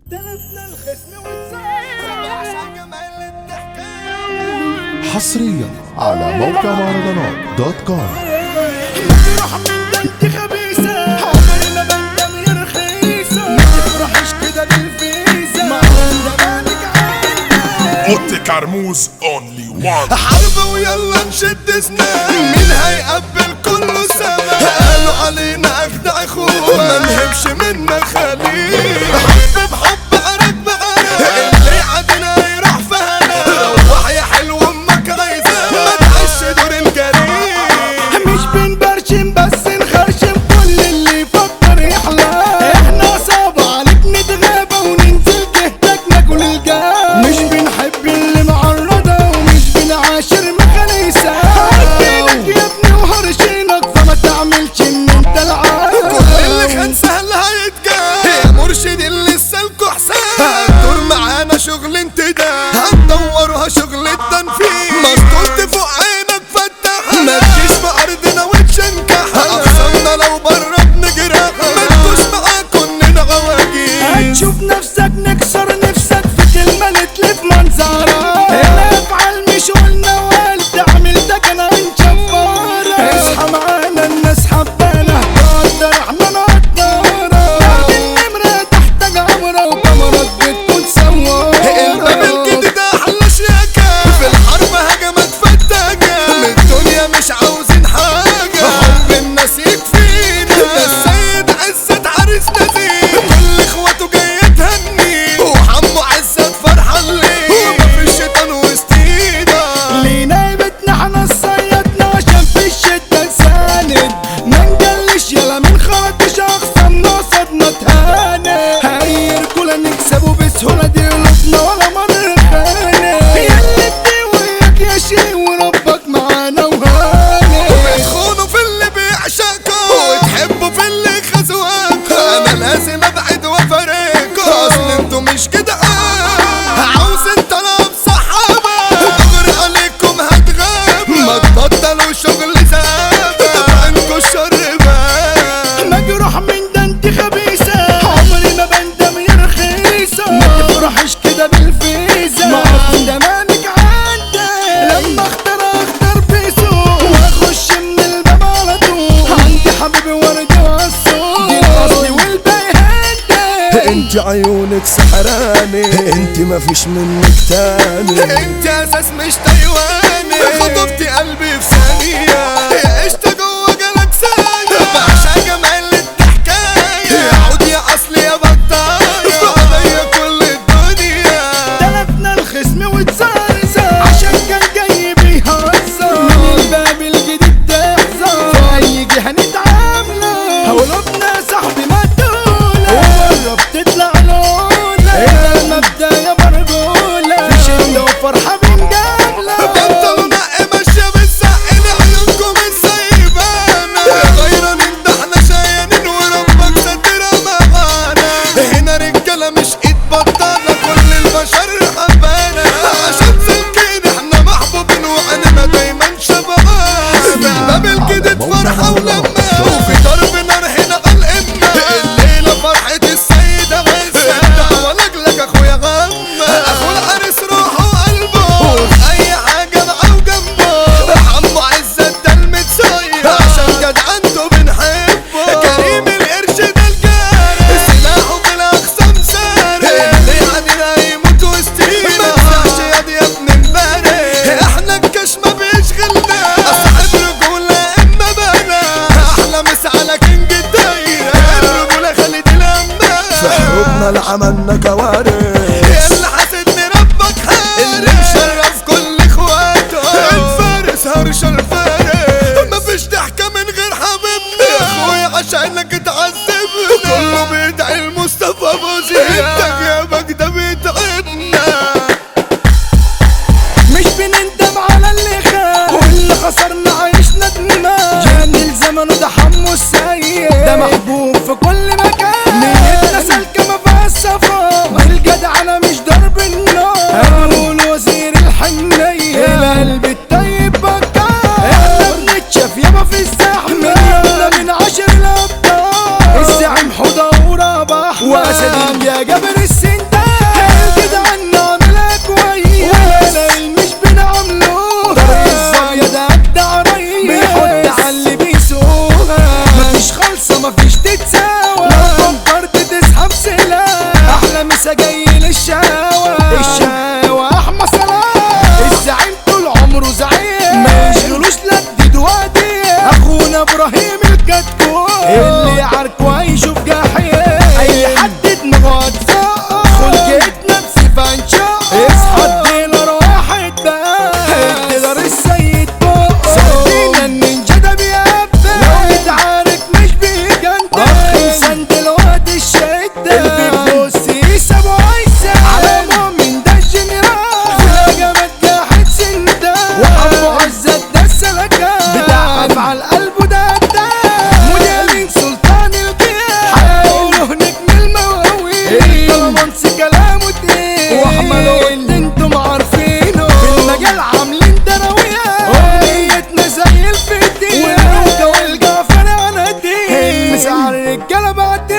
دلبنا الخصم وتزايد عشان جمال الضحكة حصريا على موقع مهرجانات دوت كوم تروح من دنتي خبيثة عمري ما بندم يا رخيصة ما تفرحش كده بالفيزا ما زمانك عندك اوتي كرموز اونلي وان حرب ويلا نشد سنان مين هيقبل كله سما قالوا علينا اجدع اخوه ما نهبش منا خليل حب بحب عرق بعرق اللي عدنا يروح في هنا روح يا حلو امك عايزة ما تعيش دور الجريم مش بنبرشم بس نخرشم كل اللي يفكر يحلى احنا صعب عليك نتغابى وننزل جهتك ناكل الجو مش بنحب اللي معرضة ومش بنعاشر مخاليسة عدينك يا ابني وهرشينك فما تعملش ان انت العالم كل اللي كان سهل هيتجاه يا مرشد اللي سالكوا حساب هتدور معانا شغل انتداب هتدورها شغل التنفيذ مسطول فوق عينك فتح ما تجيش في ارضنا وتشنكح اقسمنا لو بره بنجرح ما تجوش معاكم كلنا غواجيز هتشوف نفسك نكسر نفسك في كلمة نتلف منظرة هنا افعل مش قلنا وقال تعمل ده كان انت شفارة اصحى معانا الناس حبانا قدر احنا نقدرة بعد النمرة تحت جمرة وكاميرات بتكون الباب سوارة الجديد احلى شياكة في الحرب هجمات فتاكة من الدنيا مش عاوزين حاجة حب الناس يكفينا ده السيد عزت عريس نزيه كل اخواته جاية تهني وحمو عزت فرحان ليه ومفيش شيطان وسطينا لينا بيتنا احنا صيدنا عشان في الشدة نساند ما نجلش يلا من خاطش اخصم نقصدنا تهاند هاي رجولة نكسبه بسهولة دي قلوبنا ولا مرة خانة ياللي وياك يا شي وربك معانا وهاني بتخونوا في اللي بيعشقكوا وتحبوا في اللي خزواكوا انا لازم ابعد وافارقكوا اصل انتوا مش كده عاوز انت لاب صحابة دغري عليكم هتغاب ما تبطلوا شغل زاب طبعا انتوا الشر باب مجروح من ده انت خبيثة عمري ما بندم يا رخيصة ما تفرحش كده بالفيزا ما زمانك عندك لما اختار اختار بيسو واخش من الباب على طول عندي حبيبي ورد وعالصوت دي الاصل والباقي هندك انت عيونك سحراني انت مفيش منك تاني انت اساس مش تايواني خطفتي قلبي في ثانية عشت جوه جالك ثانية بعشق جمال الضحكاية عود يا اصلي يا بطاية عليا كل الدنيا تلفنا الخصم واتزرزر عشان كان جاي بيهزر من الباب الجديد تحذر في اي جهه نتعامله قلوبنا صاحبي مدولة ومرة بتطلع لولا هنا المبدأ يا مرجولة في شدة وفرحة بنجاملة بطلوا نقي ماشية بالزق لعيونكم السايبانة غيران ان ده احنا شايانين وربك سترها معانا هنا رجالة مش ايد بطالة كل البشر حبانا عشان سلكين احنا محبوبين وعننا دايما شبعان باب الجديد فرحة ولما وفي ضرب نار هنا قلقنا الليلة فرحة السيدة عزة الدعوة لجلك اخويا غمة اخو العريس روحه وقلبه اي حاجة معاه وجنبه حمو عزة ده المتصير عشان جدعنته بنحبه كريم القرش ده الجاري سلاحه بالاقسام ساري اللي علينا يموت وسطينا ما تنساش يا دي يا ابن امبارح احنا الكش ما بيشغلنا اصحاب رجولة اما بنا احلى مسا على كينج الدايرة الرجولة خلت الامبارح في حروبنا اللي عملنا كوارث اللي حاسدني ربك حارس اللي مشرف كل اخواته الفارس هرش الفارس مفيش ضحكة من غير حبيبنا يا اخويا عشانك اتعذبنا كله بيدعي المصطفى ابو زيد انت غيابك ده بيتعبنا مش بنندم على اللي خان واللي خسرنا عايشنا دماغ جاني الزمن وده حمو السيد ده محبوب في كل مكان نيتنا سالكة ما فيهاش صفا الجدع انا مش ضرب النار هنقول وزير الحنية القلب الطيب بكار احنا بنتشاف يابا في الزحمة يلا من عشر الابطال الزعيم حوضة ورابح واسد يا جابر السلام مسا جاي للشهوة الشهوة احمد سلام الزعيم طول عمره زعيم ما يشغلوش لا جديد وقديم اخونا ابراهيم الكتكوت اللي يعاركه هيشوف جحيم اي حد دماغه هتزق خلقت نفسي فانشق اصحى الديلر واحد بقى الديلر السيد فوق سردينا النينجا ده بيقفل لو يتعارك مش بيجنن انسان دلوقتي الشدة البيت بص يسابه عايزة على مؤمن ده الجنرال في جامد جاحد سندة وحبه عزت ده السلكة بتاع افعال قلبه ده ده مديرين سلطان القيام هيقولوا نجم المواويل الكلامانس كلامه تقيل واحمد قلت انتم عارفينه في المجال عاملين دراوية اغنيتنا زي الفتيل والروكة والجعفر عناديل مسعر الرجالة بعد